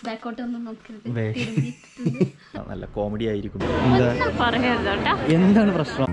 ബാക്കോട്ടൊന്നും നോക്കരുത് വേ. തിരുമ്മിയിട്ടുണ്ട്. നല്ല കോമഡി ആയിരിക്കും എന്താ ഒന്നും പറയരുത് കേട്ടോ എന്താണ് പ്രശ്നം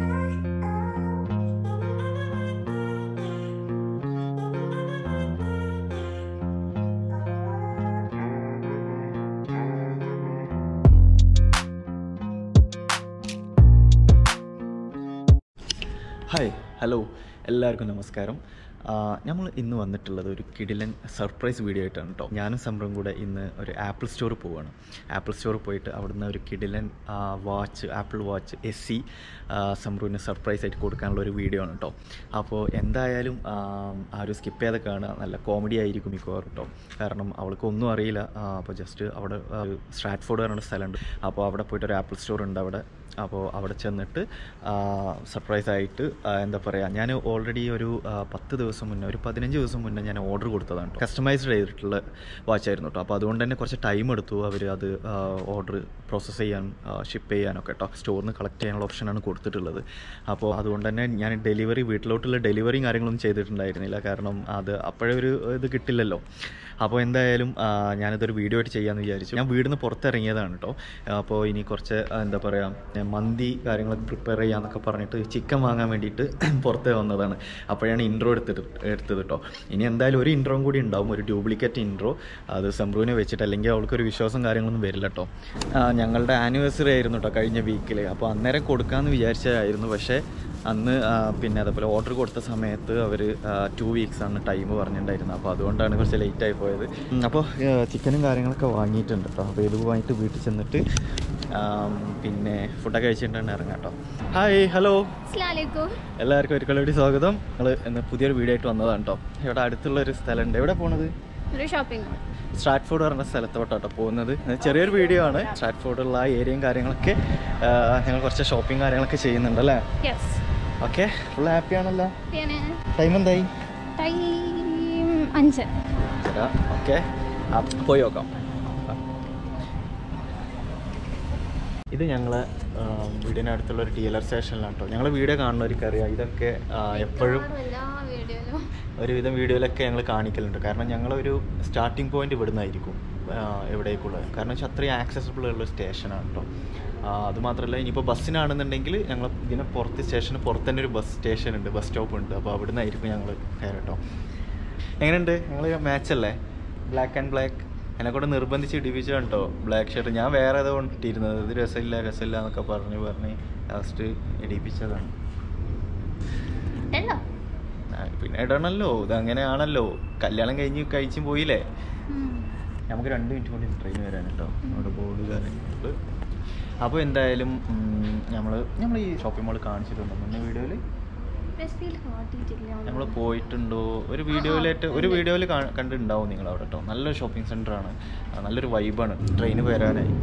ഹായ് ഹലോ എല്ലാവർക്കും നമസ്കാരം നമ്മൾ ഇന്ന് വന്നിട്ടുള്ളത് ഒരു കിടിലൻ സർപ്രൈസ് വീഡിയോ ആയിട്ടാണ് കേട്ടോ ഞാനും സംരംഭം കൂടെ ഇന്ന് ഒരു ആപ്പിൾ സ്റ്റോർ പോവുകയാണ് ആപ്പിൾ സ്റ്റോർ പോയിട്ട് അവിടുന്ന് ഒരു കിടിലൻ watch Apple watch S C സംരൂവിന് സർപ്രൈസ് ആയിട്ട് കൊടുക്കാനുള്ള ഒരു വീഡിയോ ആണ് കേട്ടോ അപ്പോൾ എന്തായാലും ആ, ആരും സ്കിപ്പ് ചെയ്ത് കാണുക നല്ല കോമഡി ആയിരിക്കും മിക്കവാറും കേട്ടോ കാരണം അവൾക്ക് ഒന്നും അറിയില്ല ആ, അപ്പോൾ ജസ്റ്റ് അവിടെ സ്ട്രാറ്റ്ഫോർഡ് പറഞ്ഞ സ്ഥലമുണ്ട് അപ്പോൾ അവിടെ പോയിട്ട് ഒരു ആപ്പിൾ സ്റ്റോർ ഉണ്ട് അവിടെ അപ്പോൾ അവിടെ ചെന്നിട്ട് സർപ്രൈസ് ആയിട്ട് ആ, എന്താ പറയുക ഞാൻ ഓൾറെഡി ഒരു ആ, പത്ത് ദിവസം മുന്നേ ഒരു പതിനഞ്ച് ദിവസം മുന്നേ ഞാൻ ഓർഡർ കൊടുത്തതാണ് കേട്ടോ കസ്റ്റമൈസ്ഡ് ചെയ്തിട്ടുള്ള വാച്ചായിരുന്നു കേട്ടോ അപ്പോൾ അതുകൊണ്ട് തന്നെ കുറച്ച് ടൈം എടുത്തു അവർ അത് ഓർഡർ പ്രോസസ്സ് ചെയ്യാൻ ഷിപ്പ് ചെയ്യാനൊക്കെ കേട്ടോ സ്റ്റോറിൽ നിന്ന് കളക്ട് ചെയ്യാനുള്ള ഓപ്ഷനാണ് കൊടുത്തിട്ടുള്ളത് അപ്പോൾ അതുകൊണ്ട് തന്നെ ഞാൻ ഡെലിവറി വീട്ടിലോട്ടുള്ള ഡെലിവറിയും കാര്യങ്ങളൊന്നും ചെയ്തിട്ടുണ്ടായിരുന്നില്ല കാരണം അത് അപ്പോഴേ ഒരു ഇത് കിട്ടില്ലല്ലോ അപ്പോൾ എന്തായാലും ആ, ഞാനിതൊരു വീഡിയോ ആയിട്ട് ചെയ്യാമെന്ന് വിചാരിച്ചു ഞാൻ വീടിന് പുറത്തിറങ്ങിയതാണ് കേട്ടോ അപ്പോൾ ഇനി കുറച്ച് ആ, എന്താ പറയുക മന്തി കാര്യങ്ങളൊക്കെ പ്രിപ്പയർ ചെയ്യാന്നൊക്കെ പറഞ്ഞിട്ട് ചിക്കൻ വാങ്ങാൻ വേണ്ടിയിട്ട് പുറത്ത് വന്നതാണ് അപ്പോഴാണ് ഇൻട്രോ എടുത്തിട്ട് എടുത്തത് കേട്ടോ ഇനി എന്തായാലും ഒരു ഇൻട്രോയും കൂടി ഉണ്ടാവും ഒരു ഡ്യൂപ്ലിക്കേറ്റ് ഇൻട്രോ അത് സെംബ്രൂവിനെ വെച്ചിട്ട് അല്ലെങ്കിൽ അവൾക്കൊരു വിശ്വാസം കാര്യങ്ങളൊന്നും വരില്ല കേട്ടോ ആ, ഞങ്ങളുടെ ആനിവേഴ്സറി ആയിരുന്നു കേട്ടോ കഴിഞ്ഞ വീക്കിൽ അപ്പോൾ അന്നേരം കൊടുക്കാമെന്ന് വിചാരിച്ചതായിരുന്നു പക്ഷേ അന്ന് ആ, പിന്നെ അതേപോലെ ഓർഡർ കൊടുത്ത സമയത്ത് അവർ ടു വീക്സ് ആണ് ടൈം പറഞ്ഞിട്ടുണ്ടായിരുന്നത് അപ്പോൾ അതുകൊണ്ടാണ് കുറച്ച് ലേറ്റ് ആയി പോയത് ഉം, അപ്പോൾ ചിക്കനും കാര്യങ്ങളൊക്കെ വാങ്ങിയിട്ടുണ്ട് കേട്ടോ അപ്പോൾ ഇത് വാങ്ങിയിട്ട് വീട്ടിൽ ചെന്നിട്ട് ആം, പിന്നെ ഫുഡൊക്കെ കഴിച്ചിട്ടാണ് ഇറങ്ങാം കേട്ടോ ഹായ് ഹലോ അസ്സലാമലൈക്കും എല്ലാവർക്കും ഒരിക്കലും കൂടി സ്വാഗതം ഞങ്ങൾ ഇന്ന് പുതിയൊരു വീഡിയോ ആയിട്ട് വന്നതാണ് കേട്ടോ ഇവിടെ അടുത്തുള്ള ഒരു സ്ഥലമുണ്ട് എവിടെ പോണത് ഒരു ഷോപ്പിംഗ് മാൾ സ്ട്രാറ്റ്ഫോർഡ് പറഞ്ഞ സ്ഥലത്തോട്ടോ പോകുന്നത് ഇത് ചെറിയൊരു വീഡിയോ ആണ് സ്ട്രാറ്റ്ഫോർഡുള്ള ആ ഏരിയയും കാര്യങ്ങളൊക്കെ ആ, ഞങ്ങൾ കുറച്ച് ഷോപ്പിംഗ് കാര്യങ്ങളൊക്കെ ചെയ്യുന്നുണ്ട് അല്ലേ യെസ് ഓക്കെ ഫുൾ ഹാപ്പി ആണല്ലോ പിന്നെ ടൈം എന്തായി ടൈം അഞ്ച് ഓക്കെ പോയി നോക്കാം ഇത് ഞങ്ങൾ വീടിൻ്റെ അടുത്തുള്ള ഒരു ഡീലർ സ്റ്റേഷനിലാണ് കേട്ടോ ഞങ്ങൾ വീഡിയോ കാണുന്നവർക്ക് അറിയാം ഇതൊക്കെ ആ, എപ്പോഴും എല്ലാ വീഡിയോയിലും ഒരുവിധം വീഡിയോയിലൊക്കെ ഞങ്ങൾ കാണിക്കലുണ്ട് കാരണം ഞങ്ങളൊരു സ്റ്റാർട്ടിംഗ് പോയിന്റ് ഇവിടുന്നായിരിക്കും എവിടേക്കുള്ളത് കാരണം വെച്ചാൽ അത്രയും ആക്സസിബിൾ ഉള്ള സ്റ്റേഷനാണ് കേട്ടോ അതുമാത്രമല്ല ഇനിയിപ്പോൾ ബസ്സിനാണെന്നുണ്ടെങ്കിൽ ഞങ്ങൾ ഇതിന് പുറത്ത് സ്റ്റേഷന് പുറത്ത് തന്നെ ഒരു ബസ് സ്റ്റേഷൻ ഉണ്ട് ബസ് സ്റ്റോപ്പ് ഉണ്ട് അപ്പോൾ അവിടുന്ന് ആയിരിക്കും ഞങ്ങൾ കയറട്ടോ എങ്ങനെയുണ്ട് ഞങ്ങൾ മാച്ചല്ലേ ബ്ലാക്ക് ആൻഡ് ബ്ലാക്ക് എന്നെ കൊണ്ട് നിർബന്ധിച്ച് ഇടിപ്പിച്ചു കേട്ടോ ബ്ലാക്ക് ഷർട്ട് ഞാൻ വേറെ ഏതോ ഇട്ടിരുന്നത് ഇത് രസമില്ല രസമില്ല എന്നൊക്കെ പറഞ്ഞ് പറഞ്ഞ് ലാസ്റ്റ് ഇടിപ്പിച്ചതാണ് ഉണ്ടോ ആ, പിന്നെ ഇടണല്ലോ ഇത് അങ്ങനെയാണല്ലോ കല്യാണം കഴിഞ്ഞ് കഴിച്ചും പോയില്ലേ നമുക്ക് രണ്ട് മിനിറ്റ് കൊണ്ട് ട്രെയിൻ വരാൻ കേട്ടോ നമ്മുടെ ബോർഡ് കാര്യങ്ങൾ അപ്പോൾ എന്തായാലും നമ്മൾ നമ്മൾ ഈ ഷോപ്പിംഗ് മാൾ കാണിച്ചിട്ടുണ്ടോ മുന്നേ വീഡിയോയിൽ ബ്രസീൽ കാട്ടിയിട്ടില്ല നമ്മൾ പോയിട്ടുണ്ടോ ഒരു വീഡിയോയിലായിട്ട് ഒരു വീഡിയോയിൽ കണ്ടിട്ടുണ്ടാവും നിങ്ങൾ അവിടെ കേട്ടോ നല്ലൊരു ഷോപ്പിംഗ് സെൻ്റർ ആണ് ആ, നല്ലൊരു വൈബാണ് ട്രെയിന് വരാനായി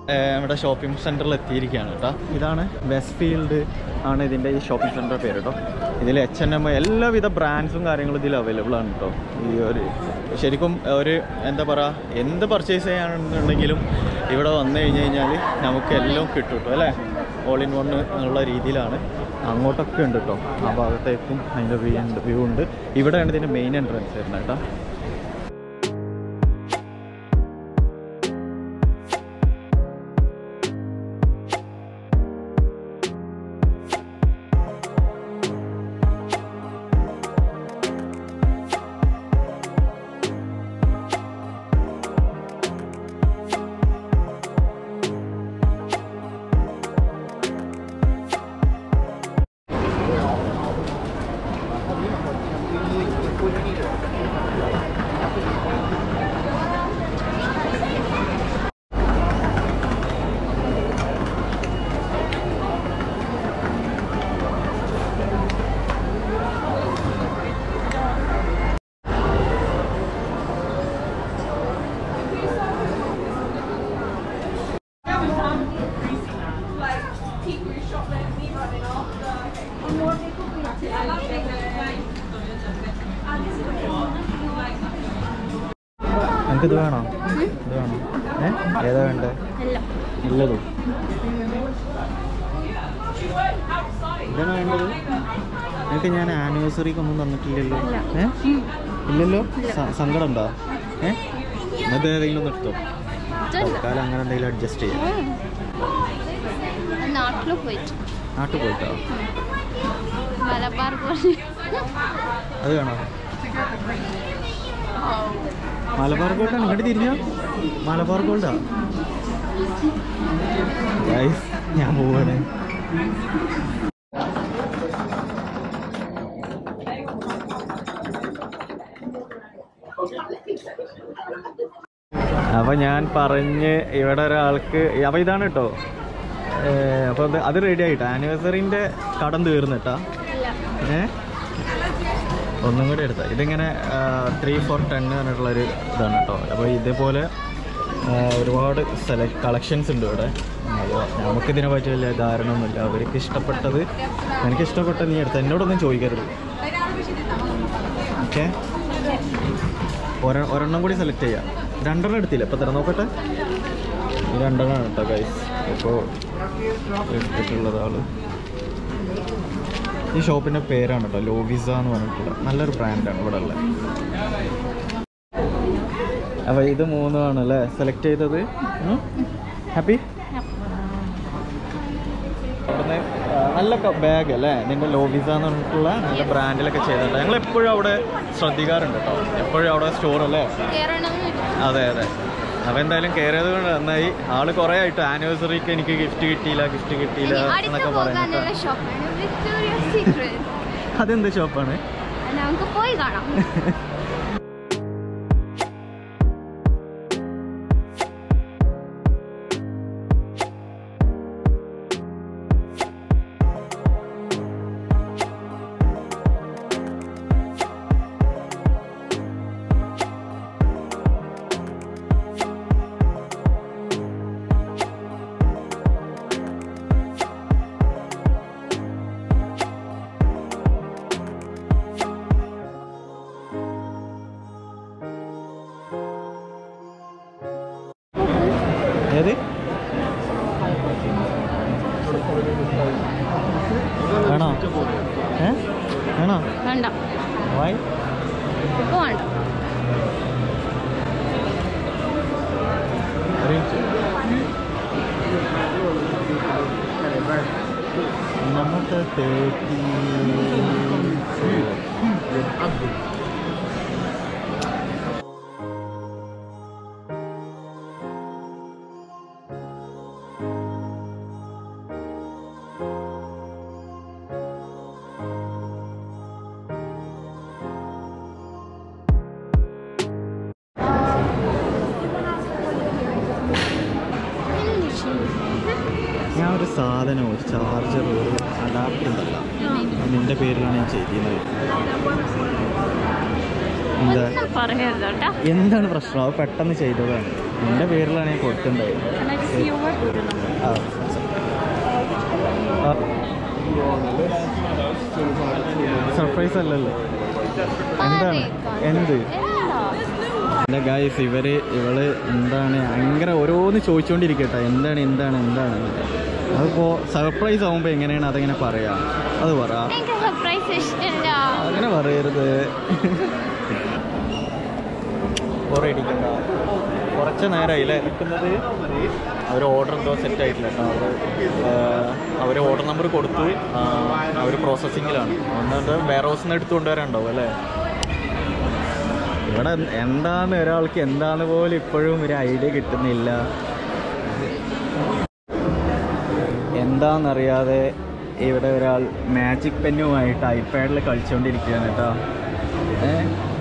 നമ്മുടെ ഷോപ്പിംഗ് സെൻറ്ററിൽ എത്തിയിരിക്കുകയാണ് കേട്ടോ ഇതാണ് വെസ്റ്റ് ഫീൽഡ് ആണ് ഇതിൻ്റെ ഈ ഷോപ്പിംഗ് സെൻറ്റർ പേര് കേട്ടോ ഇതിൽ എച്ച് എൻ എം എല്ലാവിധ ബ്രാൻഡ്സും കാര്യങ്ങളും ഇതിൽ അവൈലബിൾ ആണ് കേട്ടോ ഈ ഒരു ശരിക്കും ഒരു എന്താ പറയുക എന്ത് പർച്ചേസ് ചെയ്യാനുണ്ടെങ്കിലും ഇവിടെ വന്നു കഴിഞ്ഞ് കഴിഞ്ഞാൽ നമുക്ക് എല്ലാം കിട്ടും കേട്ടോ അല്ലേ ഓൾ ഇൻ വൺ എന്നുള്ള രീതിയിലാണ് അങ്ങോട്ടൊക്കെ ഉണ്ട് കേട്ടോ ആ ഭാഗത്തേക്കും അതിൻ്റെ വ്യൂ ഉണ്ട് വ്യൂ ഉണ്ട് ഇവിടെയാണ് ഇതിൻ്റെ മെയിൻ എൻട്രൻസ് വരുന്നത് കേട്ടോ നമുക്ക് ഇത് വേണോ ഇത് വേണോ ഏ ഏതാ വേണ്ടേ അല്ല ഇല്ലതും ഇതാണ് വേണ്ടത് നിങ്ങൾക്ക് ഞാൻ ആനിവേഴ്സറിക്ക് ഒന്നും തന്നിട്ടില്ലല്ലോ ഇല്ല. ഏ ഇല്ലല്ലോ ഇല്ല. സ- സങ്കടം ഉണ്ടോ ഏ ഇന്നത്തെ ഏതെങ്കിലും ഒന്ന് എടുത്തോ ഇതല്ല. തൽക്കാലം അങ്ങനെ എന്തെങ്കിലും അഡ്ജസ്റ്റ് ചെയ്യാം നാട്ടിൽ പോയിട്ട് നാട്ടിൽ പോയിട്ടോ മലബാർ പോലെ അത് വേണോ മലബാർ ഗോൾഡാണ് ഇങ്ങോട്ട് തിരിഞ്ഞോ മലബാർ ഗോൾഡാ Guys, ഞാൻ പോവാണ് അപ്പൊ ഞാൻ പറഞ്ഞ് ഇവിടെ ഒരാൾക്ക് അപ്പൊ ഇതാണ് കേട്ടോ അപ്പൊ അത് അത് റെഡി ആയിട്ടോ ആനിവേഴ്സറിന്റെ കടം തീർന്നു കേട്ടാ അല്ല ഏ ഒന്നും കൂടി എടുത്ത ഇതിങ്ങനെ ത്രീ ഫോർ ടെൻ പറഞ്ഞിട്ടുള്ളൊരു ഇതാണ് കേട്ടോ അപ്പോൾ ഇതേപോലെ ആ, ഒരുപാട് സെലക്ട് കളക്ഷൻസ് ഉണ്ട് ഇവിടെ അപ്പോൾ നമുക്കിതിനെ പറ്റി വലിയ ധാരണയൊന്നുമില്ല അവർക്ക് ഇഷ്ടപ്പെട്ടത് എനിക്ക് ഇഷ്ടപ്പെട്ടത് നീ എടുത്ത എന്നോടൊന്നും ചോദിക്കരുത് ഓക്കെ ഒരെണ്ണം കൂടി സെലക്ട് ചെയ്യാം രണ്ടെണ്ണം എടുത്തില്ല ഇപ്പം തരാം നോക്കട്ടെ ഈ രണ്ടെണ്ണം കേട്ടോ ഗൈസ് അപ്പോൾ എടുത്തിട്ടുള്ളത് ആള് ഈ ഷോപ്പിൻ്റെ പേരാണ് കേട്ടോ ലോവിസ എന്ന് പറഞ്ഞിട്ടുള്ള നല്ലൊരു ബ്രാൻഡാണ് ഇവിടെ ഉള്ളത് അപ്പോൾ ഇത് മൂന്നുമാണ് അല്ലേ സെലക്ട് ചെയ്തത് ഹാപ്പി അവിടുന്ന് ആ, നല്ല ബാഗ് അല്ലേ നിന്റെ ലോവിസ എന്ന് പറഞ്ഞിട്ടുള്ള നല്ല ബ്രാൻഡിലൊക്കെ ചെയ്തിട്ടുണ്ട് ഞങ്ങൾ എപ്പോഴും അവിടെ ശ്രദ്ധിക്കാറുണ്ട് കേട്ടോ എപ്പോഴും അവിടെ സ്റ്റോർ അല്ലേ കയറണം അതെ അതെ അപ്പോൾ എന്തായാലും കയറിയത് കൊണ്ട് നന്നായി ആള് കുറേ ആയിട്ട് ആനിവേഴ്സറിക്ക് എനിക്ക് ഗിഫ്റ്റ് കിട്ടിയില്ല ഗിഫ്റ്റ് കിട്ടിയില്ല അടുത്ത് എന്നൊക്കെ പോകാനുള്ള പറയുന്നത് ഷോപ്പാണ് വിക്ടോറിയ സീക്രട്ട് അതെന്ത് ഷോപ്പാണ് നമുക്ക് പോയി കാണാം ഏത് വേണോ ഏ വേണോ വേണ്ട വായി ഇപ്പൊ വേണ്ട ഒരു മിനിറ്റ്. നമുക്ക് തേർട്ടി ഞാൻ ഒരു സാധനം ഒരു ചാർജർ ഒരു അഡാപ്റ്റർ ഉണ്ടല്ലോ അത് നിന്റെ പേരിലാണ് ഞാൻ ചെയ്യുന്നത് എന്താ ഒന്നും പറയരുത് കേട്ടാ എന്താണ് പ്രശ്നം അത് പെട്ടെന്ന് ചെയ്തതാണ് എൻ്റെ പേരിലാണ് ഞാൻ കൊടുത്തിട്ടുണ്ടായിരുന്നത് Can I just see your work order number? ആ. ആ. സർപ്രൈസ് അല്ലല്ലോ എന്താണ് എന്ത് അല്ല ഗായ്സ് ഇവര് ഇവള് എന്താണ് ഭയങ്കര ഓരോന്ന് ചോദിച്ചുകൊണ്ടിരിക്കട്ടെ എന്താണ് എന്താണ് എന്താണ് അതിപ്പോ സർപ്രൈസ് ആവുമ്പോ എങ്ങനെയാണ് അതെങ്ങനെ പറയാ അത് പറ എനിക്ക് സർപ്രൈസ് ഇഷ്ടമില്ല അങ്ങനെ പറയരുത് ബോറടിക്കണ്ട കുറച്ച് നേരമായില്ലേ നിൽക്കുന്നത് അവർ ഓർഡർ എന്തോ സെറ്റ് ആയിട്ടില്ല കേട്ടോ അവർ അവർ ഓർഡർ നമ്പർ കൊടുത്തു അവർ പ്രോസസ്സിങ്ങിലാണ് എന്നിട്ട് വേറെ ഹൗസിൽ നിന്ന് എടുത്തു കൊണ്ടുവരാനുണ്ടാവും അല്ലേ ഇവിടെ എന്താന്ന് ഒരാൾക്ക് എന്താന്ന് പോലും ഇപ്പോഴും ഒരു ഐഡിയ കിട്ടുന്നില്ല എന്താണെന്നറിയാതെ ഇവിടെ ഒരാൾ മാജിക് പെന്നുമായിട്ട് ഐപാഡിൽ കളിച്ചുകൊണ്ടിരിക്കുകയാണ് കേട്ടോ ഏ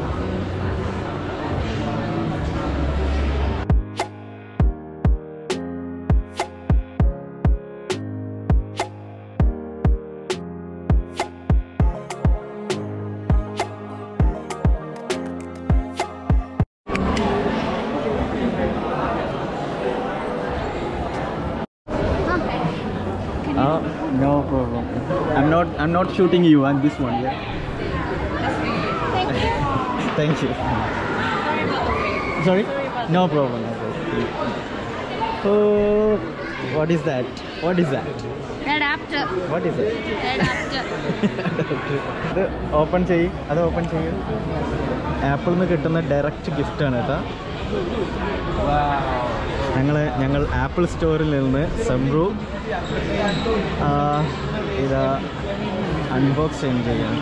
Okay. Can you Uh, no problem. I'm not. I'm not shooting you on this one. Yeah. Thank you. Thank you. Sorry. No problem. No problem. Oh, what is that? What is that? Adapter. What is it? Adapter. ഇത് open ചെയ്യ് അത് open ചെയ്യ് ആപ്പിളിൽ നിന്ന് കിട്ടുന്ന direct ഗിഫ്റ്റാണ് കേട്ടോ ഞങ്ങൾ ഞങ്ങൾ apple സ്റ്റോറിൽ നിന്ന് സെംറു ആ, ഇതാ അൺബോക്സ് ചെയ്യാൻ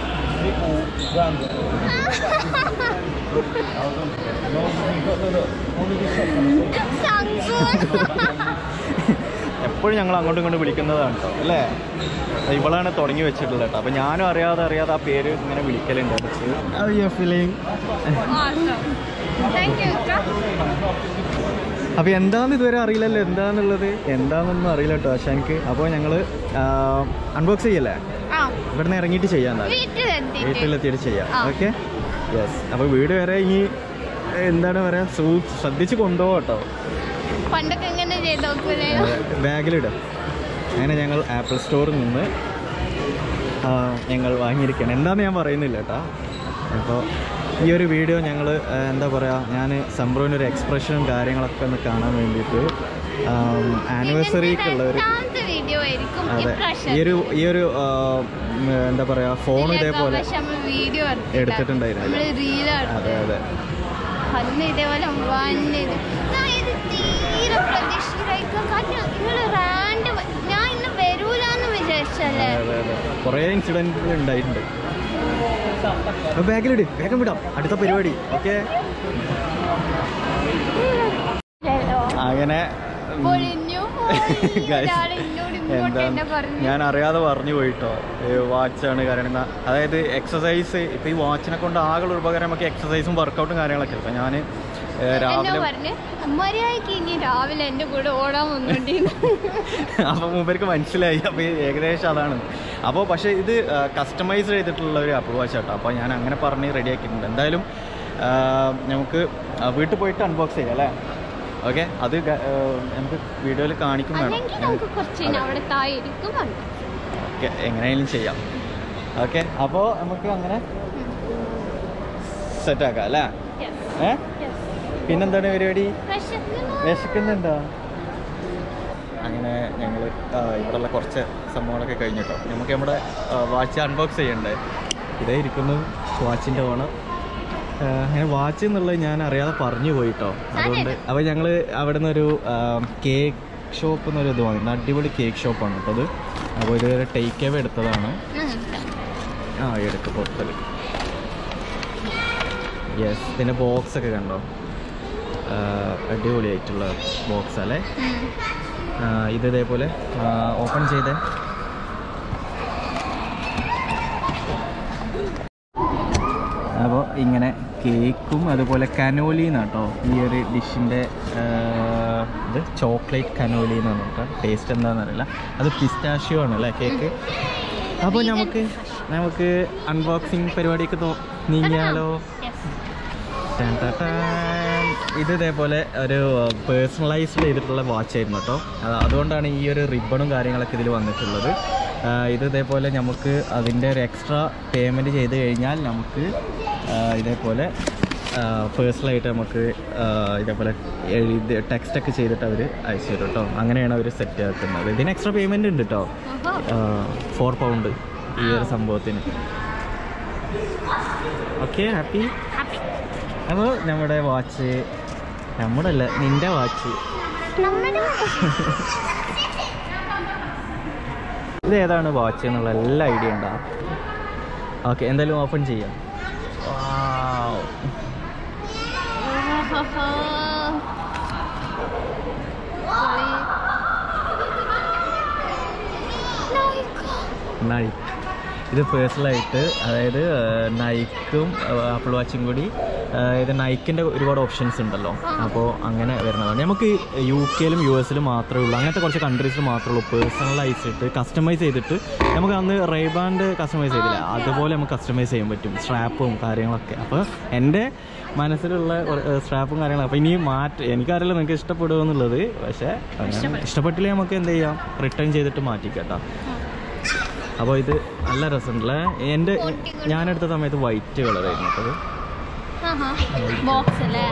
Samsung. എപ്പോഴും ഞങ്ങൾ അങ്ങോട്ടും ഇങ്ങോട്ടും വിളിക്കുന്നതാണ് കേട്ടോ അല്ലേ ഇവളാണ് തുടങ്ങി വെച്ചിട്ടുള്ളത് കേട്ടോ അപ്പം ഞാനും അറിയാതെ അറിയാതെ ആ പേര് ഇങ്ങനെ വിളിക്കലുണ്ട് ഫീലിംഗ് awesome. Thank you. അപ്പോൾ എന്താണെന്ന് ഇതുവരെ അറിയില്ലല്ലോ എന്താണെന്നുള്ളത് എന്താണെന്നൊന്നും അറിയില്ല കേട്ടോ ആശാനിക്ക് അപ്പോൾ ഞങ്ങൾ അൺബോക്സ് ചെയ്യല്ലേ ആ ഇവിടുന്ന് ഇറങ്ങിയിട്ട് ചെയ്യാം എന്നാല്. വീട്ടിലെത്തിയിട്ട് വീട്ടിലെത്തിയിട്ട് ചെയ്യാം ആ. ഓക്കെ യെസ് അപ്പോൾ വീട് വരെ ഇനി എന്താണ് പറയാ സൂ ശ്രദ്ധിച്ച് കൊണ്ടുപോകാം കേട്ടോ പണ്ടൊക്കെ എങ്ങനെ ചെയ്ത് നോക്കൂലേ ബാഗിലിടും അങ്ങനെ ഞങ്ങൾ ആപ്പിൾ സ്റ്റോറിൽ നിന്ന് ആ, ഞങ്ങൾ വാങ്ങിയിരിക്കുകയാണ് എന്താണെന്ന് ഞാൻ പറയുന്നില്ല കേട്ടോ അപ്പോൾ ഈ ഒരു വീഡിയോ ഞങ്ങൾ എന്താ പറയുക ഞാൻ സംഭവം ഒരു എക്സ്പ്രഷനും കാര്യങ്ങളൊക്കെ ഒന്ന് കാണാൻ വേണ്ടിയിട്ട് ആനിവേഴ്സറിക്കുള്ള ഒരു രണ്ടാമത്തെ വീഡിയോ ആയിരിക്കും അതെ ഇപ്രാവശ്യം ഈ ഒരു ഈ ഒരു ആ, ഉം, എന്താ പറയുക ഫോൺ ഇതേപോലെ പക്ഷെ നമ്മൾ വീഡിയോ എടുത്തിട്ടുണ്ടായിരുന്നു. നമ്മള് റീൽ അതെ അതെ അന്ന് ഇതേപോലെ വന്നത് ഞാൻ ഇത് തീരെ പ്രതീക്ഷിച്ചിട്ടായിരിക്കും കാരണം നിങ്ങള് റാൻഡം ഞാൻ ഇന്ന് വരൂലെന്ന് വിചാരിച്ചല്ലേ അതെ അതെ കുറേ ഇൻസിഡൻറ്റ് ഉണ്ടായിട്ടുണ്ട് അപ്പോൾ ബാഗിലിട് വേഗം വിടാം അടുത്ത പരിപാടി ഓക്കെ അങ്ങനെ ഉം, പൊളിഞ്ഞു Guys, ഒരാൾ എന്നോട് ഇങ്ങോട്ട് എന്താ എന്നെ പറഞ്ഞു ഞാൻ അറിയാതെ പറഞ്ഞു പോയിട്ടോ വാച്ചാണ് കാരണം എന്നാ അതായത് എക്സസൈസ് ഇപ്പൊ ഈ വാച്ചിനെ കൊണ്ട് ആകെ ഉള്ള ഉപകാരം നമുക്ക് എക്സസൈസും വർക്കൗട്ടും കാര്യങ്ങളൊക്കെ അപ്പൊ ഞാൻ എന്നോ രാവിലെ പറഞ്ഞു മര്യാദക്ക് ഇനി രാവിലെ എന്റെ കൂടെ ഓടാൻ വന്നോണ്ടിരുന്നു അപ്പോൾ മൂപ്പർക്ക് മനസ്സിലായി അപ്പോൾ ഏകദേശം അതാണ് അപ്പോൾ പക്ഷേ ഇത് കസ്റ്റമൈസ് ചെയ്തിട്ടുള്ള ഒരു ആപ്പിൾ വാച്ച് കേട്ടോ അപ്പോൾ ഞാൻ അങ്ങനെ പറഞ്ഞ് റെഡി ആക്കിയിട്ടുണ്ട് എന്തായാലും ആ, നമുക്ക് ആ, വീട്ടിൽ പോയിട്ട് അൺബോക്സ് ചെയ്യാം അല്ലേ ഓക്കെ അത് ഗ- ആ, നമുക്ക് വീഡിയോയിൽ കാണിക്കും വേണം അല്ലെങ്കിൽ നമുക്ക് കുറച്ച് കഴിഞ്ഞ് അവിടെ താഴെ ഇരിക്കും കണ്ടു ഓക്കെ എങ്ങനെയായാലും ചെയ്യാം ഓക്കെ അപ്പോൾ നമുക്ക് അങ്ങനെ സെറ്റാക്കാം അല്ലേ ഏ പിന്നെന്താണ് പരിപാടി വിശക്കുന്നുണ്ടോ അങ്ങനെ ഞങ്ങൾ ഇവിടെയുള്ള കുറച്ച് സംഭവങ്ങളൊക്കെ കഴിഞ്ഞിട്ടോ നമുക്ക് നമ്മുടെ വാച്ച് അൺബോക്സ് ചെയ്യണ്ടേ ഇതേ ഇരിക്കുന്നു വാച്ചിൻ്റെ ഓണം അങ്ങനെ വാച്ച് എന്നുള്ളത് ഞാൻ അറിയാതെ പറഞ്ഞു പോയിട്ടോ അതുകൊണ്ട് അപ്പോൾ ഞങ്ങൾ അവിടെ നിന്നൊരു കേക്ക് ഷോപ്പ് എന്നൊരു ഇത് വാങ്ങി അടിപൊളി കേക്ക് ഷോപ്പാണ് കേട്ടോ അത് അപ്പോൾ ഇതുവരെ ടേക്ക് അവേ എടുത്തതാണ് ആ എടുക്ക് പുറത്തത് യെസ് ഇതിൻ്റെ ബോക്സ് ഒക്കെ കണ്ടോ ആ, അടിപൊളിയായിട്ടുള്ള ബോക്സ് അല്ലേ ആ, ഇത് ഇതേപോലെ ഓപ്പൺ ചെയ്തേ അപ്പോൾ ഇങ്ങനെ കേക്കും അതുപോലെ കനോലി കേട്ടോ ഈ ഒരു ഡിഷിൻ്റെ ഇത് ചോക്ലേറ്റ് കനോലി എന്നാണ് കേട്ടോ ടേസ്റ്റ് എന്താണെന്ന് അറിയില്ല അത് പിസ്റ്റാഷ്യോ ആണ് അല്ലേ കേക്ക് അപ്പോൾ നമുക്ക് നമുക്ക് അൺബോക്സിങ് പരിപാടിയൊക്കെ തോ നീങ്ങിയാലോ ടാൻ ടാ ടാൻ. ഇത് ഇതേപോലെ ഒരു പേഴ്സണലൈസ്ഡ് ചെയ്തിട്ടുള്ള വാച്ച് ആയിരുന്നു കേട്ടോ അത് അതുകൊണ്ടാണ് ഈ ഒരു റിബണും കാര്യങ്ങളൊക്കെ ഇതിൽ വന്നിട്ടുള്ളത് ആ, ഇത് ഇതേപോലെ നമുക്ക് അതിൻ്റെ ഒരു എക്സ്ട്രാ പേയ്മെൻറ്റ് ചെയ്ത് കഴിഞ്ഞാൽ നമുക്ക് ആ, ഇതേപോലെ പേഴ്സണലായിട്ട് നമുക്ക് ആ, ഇതേപോലെ എഴുതി ടെക്സ്റ്റൊക്കെ ചെയ്തിട്ട് അവർ അയച്ചു തരും കേട്ടോ അങ്ങനെയാണ് അവർ സെറ്റ് ആക്കുന്നത് ഇതിന് എക്സ്ട്രാ പേയ്മെൻറ്റ് ഉണ്ട് കേട്ടോ ഓഹോ ഫോർ പൗണ്ട് ഈ ഒരു സംഭവത്തിന് ഓക്കെ ഹാപ്പി ഹാപ്പി അപ്പോൾ നമ്മുടെ വാച്ച് നമ്മുടെ അല്ല നിന്റെ വാച്ച് നമ്മുടെ ഇത് ഏതാണ് വാച്ച് എന്നുള്ള എല്ലാ ഐഡിയ ഉണ്ടോ ഓക്കെ എന്തായാലും ഓപ്പൺ ചെയ്യാം Wow. ഓഹോഹോ. പൊളി. നൈക്കോ. നൈക്ക് ഇത് പേഴ്സണലായിട്ട് അതായത് നൈക്കും ആപ്പിൾ വാച്ചും കൂടി ആ, ഇത് നൈക്കിൻ്റെ ഒരുപാട് ഓപ്ഷൻസ് ഉണ്ടല്ലോ അപ്പോൾ അങ്ങനെ വരുന്നതാണ് നമുക്ക് യു കെയിലും യു എസിലും മാത്രമേ ഉള്ളൂ അങ്ങനത്തെ കുറച്ച് കൺട്രീസിൽ മാത്രമേ ഉള്ളൂ പേഴ്സണലൈസിട്ട് കസ്റ്റമൈസ് ചെയ്തിട്ട് നമുക്ക് അന്ന് റൈബാൻഡ് കസ്റ്റമൈസ് ചെയ്തില്ല അതുപോലെ നമുക്ക് കസ്റ്റമൈസ് ചെയ്യാൻ പറ്റും സ്ട്രാപ്പും കാര്യങ്ങളൊക്കെ അപ്പോൾ എൻ്റെ മനസ്സിലുള്ള സ്ട്രാപ്പും കാര്യങ്ങളും അപ്പോൾ ഇനി മാറ്റി എനിക്കറിയില്ല നിങ്ങൾക്ക് ഇഷ്ടപ്പെടുമോ എന്നുള്ളത് പക്ഷേ അങ്ങനെ ഇഷ്ടപ്പെട്ടില്ലേ നമുക്ക് എന്ത് ചെയ്യാം റിട്ടേൺ ചെയ്തിട്ട് മാറ്റിക്കേട്ടോ അപ്പോൾ ഇത് നല്ല രസമുണ്ടല്ലേ എൻ്റെ ഞാനെടുത്ത സമയത്ത് വൈറ്റ് കളറായിരുന്നു കേട്ടോ ഇത്. ആഹാ. ബോക്സ് അല്ലേ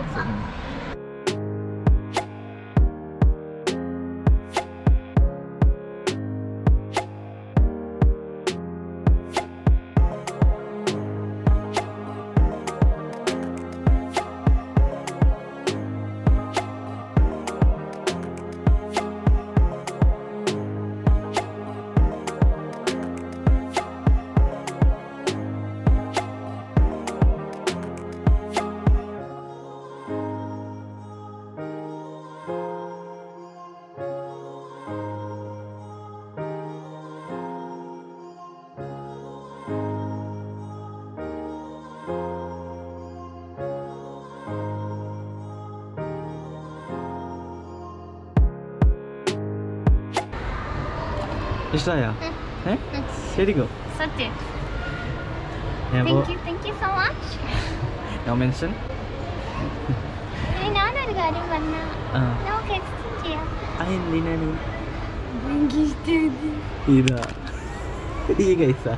ഇഷ്ടമായോ ഏ ശരിക്കും സത്യം ഞാൻ thank you thank you so much no mention ഞാനൊരു കാര്യം പറഞ്ഞ ആ നമുക്ക് എക്സ്ചേഞ്ച് ചെയ്യാം ആ, എന്തിനാണ് എനിക്ക് ഇഷ്ടം ഇതാ ഈ കൈസ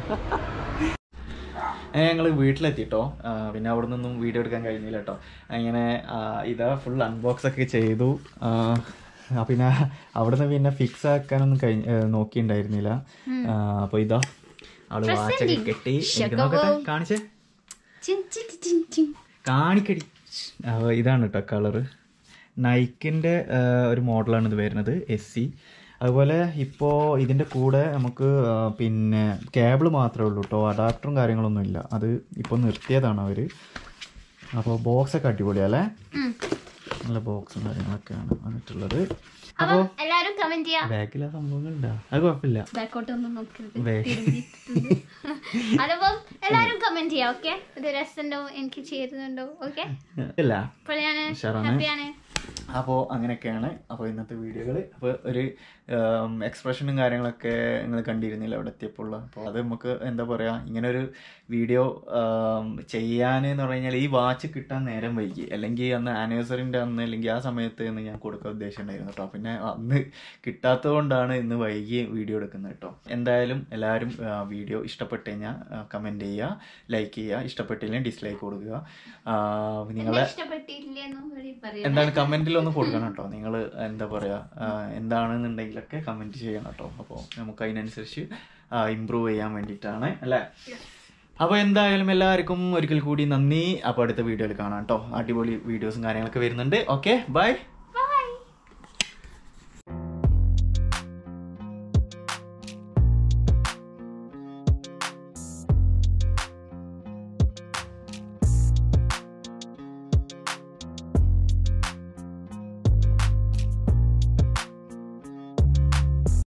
ഞങ്ങൾ വീട്ടിലെത്തിട്ടോ ആ, പിന്നെ അവിടെ നിന്നും വീഡിയോ എടുക്കാൻ കഴിഞ്ഞില്ല കേട്ടോ അങ്ങനെ ആ, ഇതാ ഫുൾ അൺബോക്സ് ഒക്കെ ചെയ്തു ആ, ആ, പിന്നെ അവിടെ നിന്ന് പിന്നെ ഫിക്സ് ആക്കാനൊന്നും കഴിഞ്ഞ ഏ, നോക്കിയിട്ടുണ്ടായിരുന്നില്ല ആ, അപ്പൊ ഇതാ അവള് വാച്ചൊക്കെ കെട്ടി എനിക്ക് നോക്കട്ടെ കാണിച്ചേ ചിൻ ചിൻ ചിൻ ചിൻ കാണിക്കടി അപ്പോൾ ഇതാണ് കേട്ടോ കളറ് നൈക്കിൻ്റെ ഒരു മോഡലാണ് ഇത് വരുന്നത് എസ് സി അതുപോലെ ഇപ്പോൾ ഇതിൻ്റെ കൂടെ നമുക്ക് ആ, പിന്നെ കേബിൾ മാത്രമേ ഉള്ളൂ കേട്ടോ അഡാപ്റ്ററും കാര്യങ്ങളൊന്നും ഇല്ല അത് ഇപ്പോൾ നിർത്തിയതാണ് അവർ അപ്പോൾ ബോക്സൊക്കെ അടിപൊളിയല്ലേ ഉം. നല്ല ബോക്സും കാര്യങ്ങളൊക്കെയാണ് വന്നിട്ടുള്ളത് അപ്പം എല്ലാരും കമന്റ് ചെയ്യാം ബാക്കിൽ ആ സംഭവങ്ങളുണ്ടോ അത് കുഴപ്പമില്ല ബാക്കോട്ട് ഒന്നും നോക്കരുത് വേ- തിരുമ്മിയിട്ടുണ്ട്. അതപ്പം എല്ലാരും കമന്റ് ചെയ്യാം ഓക്കെ ഇത് രസമുണ്ടോ എനിക്ക് ചേരുന്നുണ്ടോ ഓക്കെ ഇല്ല അപ്പോൾ ഞാൻ ഉഷാറാണ്. ഹാപ്പിയാണ് അപ്പോൾ അങ്ങനെയൊക്കെയാണ് അപ്പോൾ ഇന്നത്തെ വീഡിയോകൾ അപ്പോൾ ഒരു എക്സ്പ്രഷനും കാര്യങ്ങളൊക്കെ നിങ്ങൾ കണ്ടിരുന്നില്ല അവിടെ എത്തിയപ്പോൾ അപ്പോൾ അത് നമുക്ക് എന്താ പറയുക ഇങ്ങനെ ഒരു വീഡിയോ ചെയ്യാൻ എന്ന് പറഞ്ഞു കഴിഞ്ഞാൽ ഈ വാച്ച് കിട്ടാൻ നേരം വൈകി അല്ലെങ്കിൽ അന്ന് ആനിവേഴ്സറിൻ്റെ അന്ന് അല്ലെങ്കിൽ ആ സമയത്ത് എന്ന് ഞാൻ കൊടുക്കാൻ ഉദ്ദേശിച്ചിട്ടുണ്ടായിരുന്നു കേട്ടോ പിന്നെ അന്ന് കിട്ടാത്തത് കൊണ്ടാണ് ഇന്ന് വൈകി വീഡിയോ എടുക്കുന്നത് കേട്ടോ എന്തായാലും എല്ലാവരും വീഡിയോ ഇഷ്ടപ്പെട്ട് കഴിഞ്ഞാൽ കമൻറ്റ് ചെയ്യുക ലൈക്ക് ചെയ്യുക ഇഷ്ടപ്പെട്ടില്ലെങ്കിൽ ഡിസ്ലൈക്ക് കൊടുക്കുക ആ, നിങ്ങളെ ഇഷ്ടപ്പെട്ടില്ലെന്നും കൂടി പറയാം എന്താണ് കമന്റിൽ ഒന്ന് കൊടുക്കണം കേട്ടോ നിങ്ങൾ എന്താ പറയാ ആ, എന്താണെന്നുണ്ടെങ്കിലൊക്കെ കമന്റ് ചെയ്യണം കേട്ടോ അപ്പോൾ നമുക്ക് അതിനനുസരിച്ച് ഇമ്പ്രൂവ് ചെയ്യാൻ വേണ്ടിയിട്ടാണ് അല്ലേ അപ്പോൾ എന്തായാലും എല്ലാവർക്കും ഒരിക്കൽ കൂടി നന്ദി അപ്പോൾ അടുത്ത വീഡിയോയിൽ കാണാം കേട്ടോ അടിപൊളി വീഡിയോസും കാര്യങ്ങളൊക്കെ വരുന്നുണ്ട് ഓക്കെ ബൈ